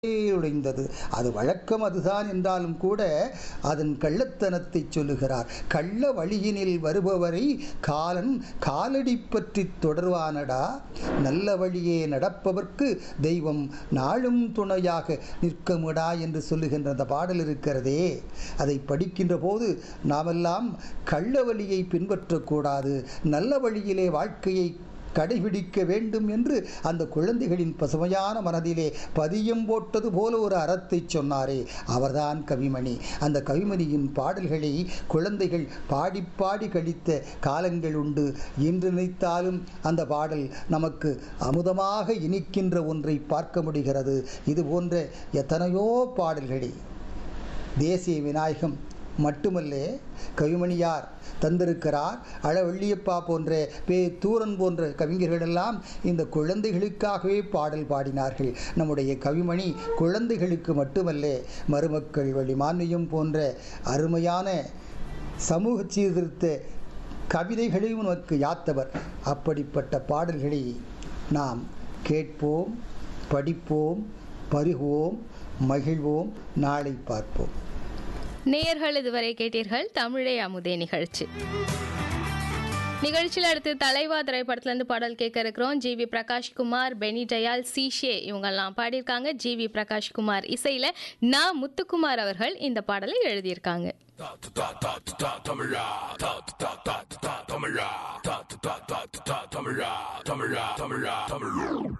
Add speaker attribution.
Speaker 1: உடைந்தது அது வழக்கம் அதுதான் என்றாலும் கூட அதன் கள்ளத்தனத்தை சொல்லுகிறார் கள்ள வழியினில் வருபவரை காலன் காலடி பற்றி தொடர்வானடா நல்ல வழியே நடப்பவர்க்கு தெய்வம் நாளும் துணையாக நிற்கமுடா என்று சொல்லுகின்ற அந்த பாடல் இருக்கிறதே அதை படிக்கின்ற போது நாமெல்லாம் கள்ள வழியை பின்பற்றக்கூடாது நல்ல வழியிலே வாழ்க்கையை கடைபிடிக்க வேண்டும் என்று அந்த குழந்தைகளின் பசுமையான மனதிலே பதியம் போட்டது போல ஒரு அறத்தை சொன்னாரே அவர்தான் கவிமணி அந்த கவிமணியின் பாடல்களை குழந்தைகள் பாடி பாடி கழித்த காலங்கள் உண்டு இன்று நினைத்தாலும் அந்த பாடல் நமக்கு அமுதமாக இனிக்கின்ற ஒன்றை பார்க்க முடிகிறது இது போன்ற எத்தனையோ பாடல்களை தேசிய விநாயகம் மட்டுமல்ல கவிமணியார் தந்திருக்கிறார் அழவள்ளியப்பா போன்ற பே தூரன் போன்ற கவிஞர்களெல்லாம் இந்த குழந்தைகளுக்காகவே பாடல் பாடினார்கள் நம்முடைய கவிமணி குழந்தைகளுக்கு மட்டுமல்ல மருமக்கள் வழிமான்மியம் போன்ற அருமையான சமூக சீர்திருத்த கவிதைகளையும் நமக்கு யாத்தவர் அப்படிப்பட்ட பாடல்களை நாம் கேட்போம் படிப்போம் பருகுவோம் மகிழ்வோம் நாளை பார்ப்போம்
Speaker 2: நேயர்கள் இதுவரை கேட்டீர்கள் தமிழை அமுதே நிகழ்ச்சி நிகழ்ச்சியில் அடுத்து தலைவா திரைப்படத்துலேருந்து பாடல் கேட்க இருக்கிறோம் ஜி வி பிரகாஷ்குமார் பெனி டயால் சீஷே இவங்கெல்லாம் பாடியிருக்காங்க ஜி வி பிரகாஷ்குமார் இசையில் நா முத்துக்குமார் அவர்கள் இந்த பாடலை எழுதியிருக்காங்க
Speaker 3: தமிழா தமிழா தமிழா தமிழா தமிழா தமிழா தமிழா தமிழா